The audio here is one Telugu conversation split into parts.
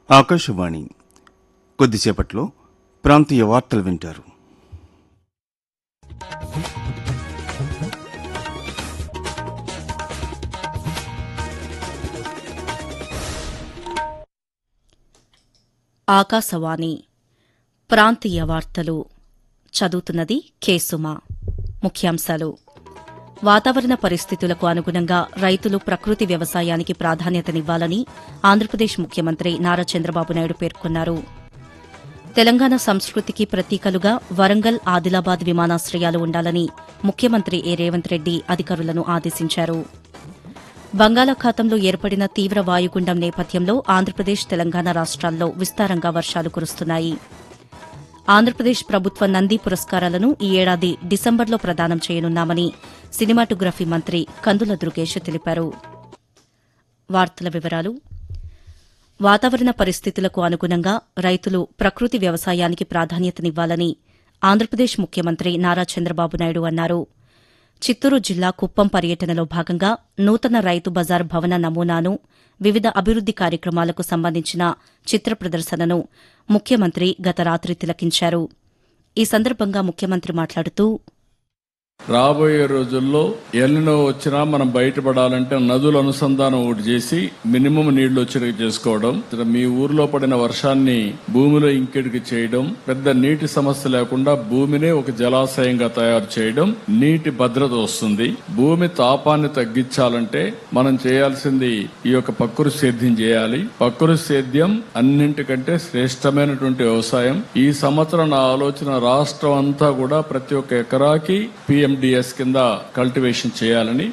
ఆకాశవాణి కొద్దిసేపట్లో ప్రాంతీయ వార్తలు వింటారు ఆకాశవాణి ప్రాంతీయ వార్తలు చదువుతున్నది కేసుమ ముఖ్యాంశాలు వాతావరణ పరిస్థితులకు అనుగుణంగా రైతులు ప్రకృతి వ్యవసాయానికి ప్రాధాన్యతనివ్వాలని ఆంధ్రప్రదేశ్ ముఖ్యమంత్రి నారా చంద్రబాబు నాయుడు పేర్కొన్నారు తెలంగాణ సంస్కృతికి ప్రతీకలుగా వరంగల్ ఆదిలాబాద్ విమానాశ్రయాలు ఉండాలని ముఖ్యమంత్రి ఏ రేవంత్ రెడ్డి అధికారులను ఆదేశించారు బంగాళాఖాతంలో ఏర్పడిన తీవ్ర వాయుగుండం నేపథ్యంలో ఆంధ్రప్రదేశ్ తెలంగాణ రాష్ట్రాల్లో విస్తారంగా వర్షాలు కురుస్తున్నాయి ఆంధ్రప్రదేశ్ ప్రభుత్వ నంది పురస్కారాలను ఈ ఏడాది డిసెంబర్లో ప్రదానం చేయనున్నామని సినిమాటోగ్రఫీ మంత్రి కందుల దుర్గేష్ తెలిపారు వార్తల వివరాలు వాతావరణ పరిస్థితులకు అనుగుణంగా రైతులు ప్రకృతి వ్యవసాయానికి ప్రాధాన్యతనివ్వాలని ఆంధ్రప్రదేశ్ ముఖ్యమంత్రి నారా చంద్రబాబు నాయుడు అన్నారు చిత్తూరు జిల్లా కుప్పం పర్యటనలో భాగంగా నూతన రైతు బజార్ భవన నమూనాను వివిధ అభివృద్ది కార్యక్రమాలకు సంబంధించిన చిత్ర ప్రదర్శనను ముఖ్యమంత్రి గత రాత్రి తిలకించారు ఈ సందర్భంగా ముఖ్యమంత్రి మాట్లాడుతూ రాబోయే రోజుల్లో ఎల్లినో వచ్చినా మనం బయటపడాలంటే నదుల అనుసంధానం ఒకటి చేసి మినిమం నీళ్లు వచ్చేటట్టు చేసుకోవడం ఇక్కడ మీ ఊర్లో పడిన వర్షాన్ని భూమిలో ఇంకెడికి చేయడం పెద్ద నీటి సమస్య లేకుండా భూమినే ఒక జలాశయంగా తయారు చేయడం నీటి భద్రత వస్తుంది భూమి తాపాన్ని తగ్గించాలంటే మనం చేయాల్సింది ఈ యొక్క పక్కురు సేద్యం చేయాలి పక్కురు సేద్యం అన్నింటికంటే శ్రేష్టమైనటువంటి వ్యవసాయం ఈ సంవత్సరం నా ఆలోచన రాష్ట్రం అంతా కూడా ప్రతి ఒక్క ఎకరాకి పిఎండిఎస్ కింద కల్టివేషన్ చేయాలని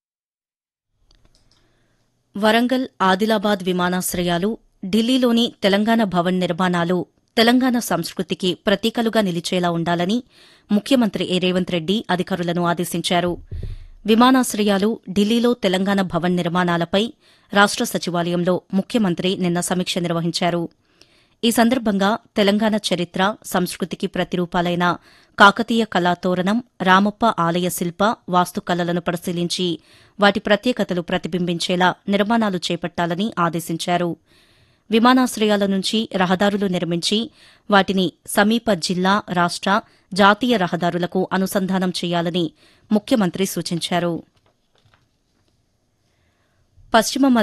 వరంగల్ ఆదిలాబాద్ విమానాశ్రయాలు ఢిల్లీలోని తెలంగాణ భవన్ నిర్మాణాలు తెలంగాణ సంస్కృతికి ప్రతీకలుగా నిలిచేలా ఉండాలని ముఖ్యమంత్రి ఏ రేవంత్ రెడ్డి అధికారులను ఆదేశించారు విమానాశ్రయాలు ఢిల్లీలో తెలంగాణ భవన్ నిర్మాణాలపై రాష్ట సచివాలయంలో ముఖ్యమంత్రి నిన్న సమీక్ష నిర్వహించారు ఈ సందర్భంగా తెలంగాణ చరిత్ర సంస్కృతికి ప్రతిరూపాలైన కాకతీయ కళాతోరణం రామప్ప ఆలయ శిల్ప వాస్తుకళలను పరిశీలించి వాటి ప్రత్యేకతలు ప్రతిబింబించేలా నిర్మాణాలు చేపట్టాలని ఆదేశించారు విమానాశ్రయాల నుంచి రహదారులు నిర్మించి వాటిని సమీప జిల్లా రాష్ట జాతీయ రహదారులకు అనుసంధానం చేయాలని ముఖ్యమంత్రి సూచించారు పశ్చిమ